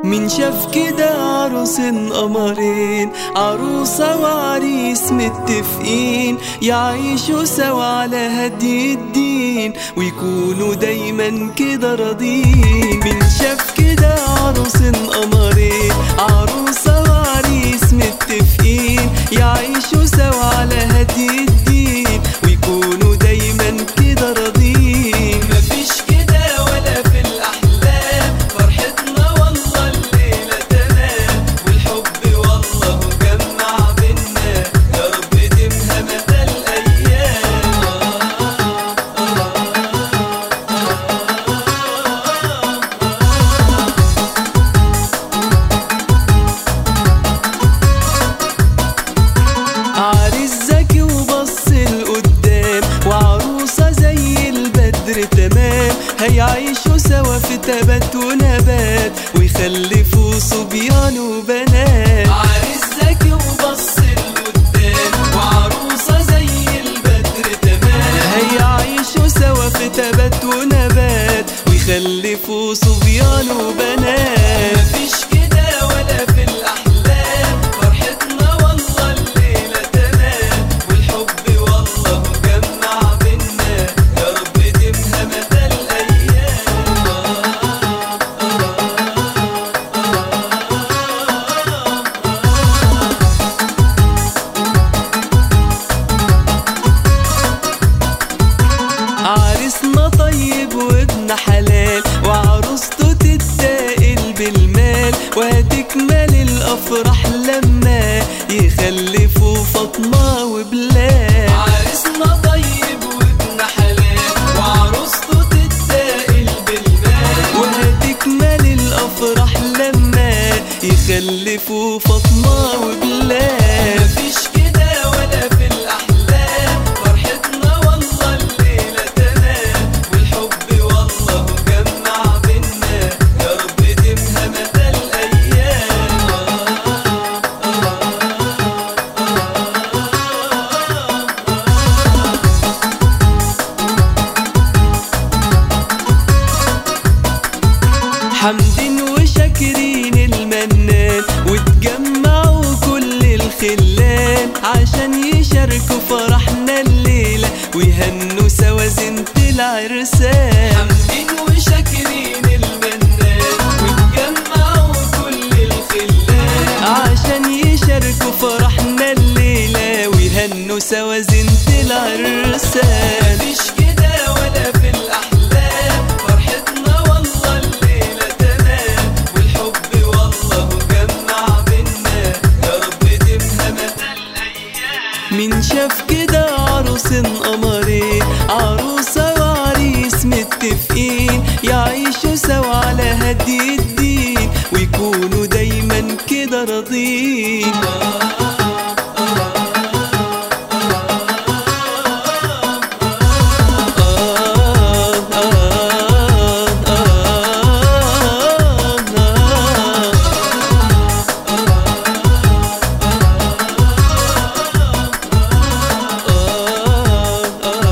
من شاف كده عروسين قمرين عروسة وعريس متفقين يعيشوا سوا على هدي الدين ويكونوا دايما كده راضين من شاف كده عروسين قمرين عروسة وعريس متفقين يعيشوا سوا على هدي الدين ويكونوا دايما كده راضين مفيش كده ولا في الأحلام فرحتنا والله الليلة تمام والحب والله جمع بينا يا رب دمها مدى الأيام عريس ذكي وبص لقدام وعروسة زي البدر تمام هيعيشوا سوا في تبات ونبات ويخلفوا صبيان وبنات عريس ذكي وبص لقدام وعروسة زي البدر تمام هيعيشوا سوا في تبات ونبات ويخلفوا صبيان وبنات مفيش كده ولا في الأحلام فرحتنا والله الليلة تمام والحب والله جمع بينا يا رب دمها مدى الأيام عريسنا طيب وابن حلال وعروسته تتسائل بالمال وهتكمل الافراح لما يخلفوا فاطمه وبلال عريسنا طيب وابن حلال وعروسته تتسائل بالمال وهتكمل الافراح لما يخلفوا فاطمه وبلال مفيش كده ولا في الاحلام فرحتنا والله الليله تمام والحب والله جمع بينا يا رب دمها مدى الايام حمد وشاكرين المنان وتجمعوا كل الخلان عشان يشاركوا فرحنا الليلة ويهنوا سوا زينة العرسان حمد وشاكرين